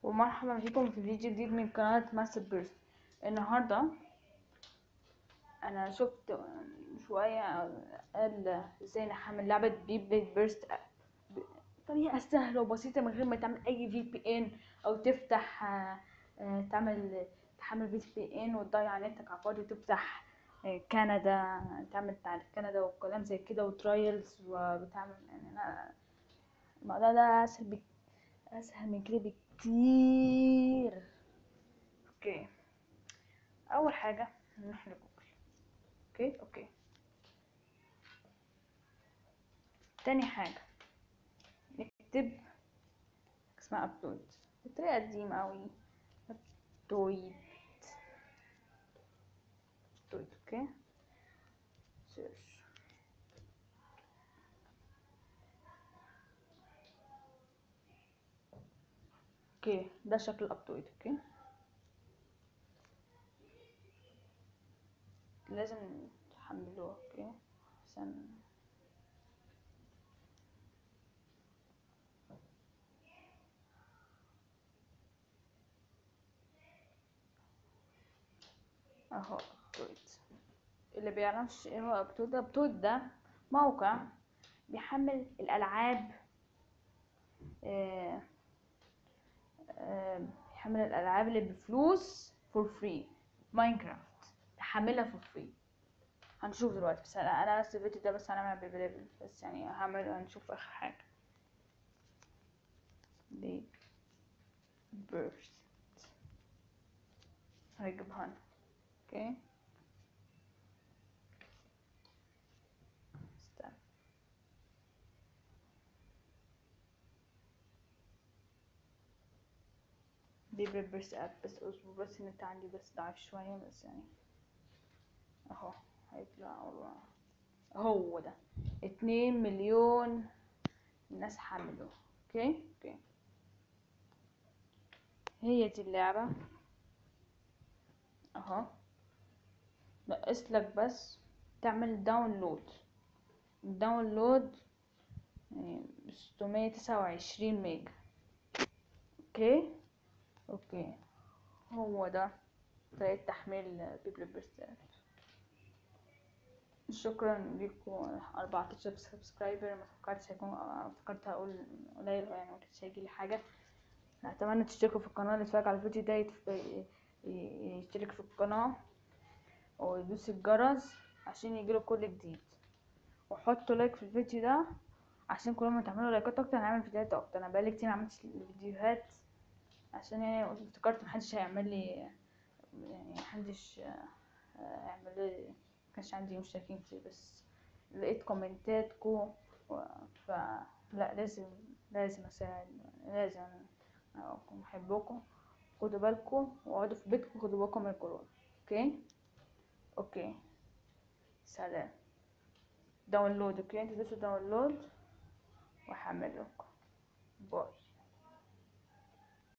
ومرحبا بكم في فيديو جديد من قناة ماستر بيرست النهاردة انا شفت شوية قال ازاي نحمل لعبة بي بلاي بيرست بطريقة سهلة وبسيطة من غير ما تعمل اي في بي ان او تفتح آه، آه، تعمل تحمل في بي ان وتضيع نتك على الفاضي وتفتح آه، كندا تعمل بتاع كندا وكلام زي كده وترايلز وبتعمل يعني انا الموضوع ده اسهل بك اسهل من كده بكتير اوكي اول حاجه نروح لجوجل اوكي اوكي تاني حاجه نكتب اسمها ابلود بطريقه قديمه اوي ابلود ابلود اوكي سيرش اوكي ده شكل الابلود اوكي لازم تحملوه اوكي عشان اهو ابتود اللي بيعرفش ايه هو ابتود ابتود ده موقع بيحمل الالعاب آه آه بيحمل الالعاب اللي بفلوس فور فري ماينكرافت بحملها فور فري هنشوف دلوقتي بس انا انا بس الفيديو ده بس هنعمل بليفل بس يعني هعمل هنشوف اخر حاجه بيج بيرست هيجيبها لنا اوكي استنى بيبي بيرست اب بس اصبر بس النت عندي بس ضعيف شويه بس يعني اهو هيطلع والله هو ده اتنين مليون الناس حملوه اوكي اوكي هي دي اللعبة اهو ناقص لك بس تعمل داونلود الداونلود يعني ستمية تسعة وعشرين ميجا اوكي اوكي هو ده طريقة تحميل بيبل بيرست شكرا لكم 14 سبسكرايبر ما فكرتش هيكون فكرت هقول قليل يعني ما كانش هيجي لي حاجه اتمنى تشتركوا في القناه اللي اتفرج على الفيديو ده يتف... يشترك في القناه ويدوس الجرس عشان يجيله كل جديد وحطوا لايك في الفيديو ده عشان كل ما تعملوا لايكات اكتر هنعمل فيديوهات اكتر انا بقالي كتير معملتش فيديوهات عشان يعني افتكرت محدش هيعمل لي يعني محدش هيعمل لي كانش عندي مشتركين كتير بس لقيت كومنتاتكو فلا لازم لازم اساعد لازم اكون بحبكم خدوا بالكم واقعدوا في بيتكم خدوا بالكم من الكورونا اوكي اوكي سلام داونلود اوكي انتوا دوسوا داونلود وحملوكم باي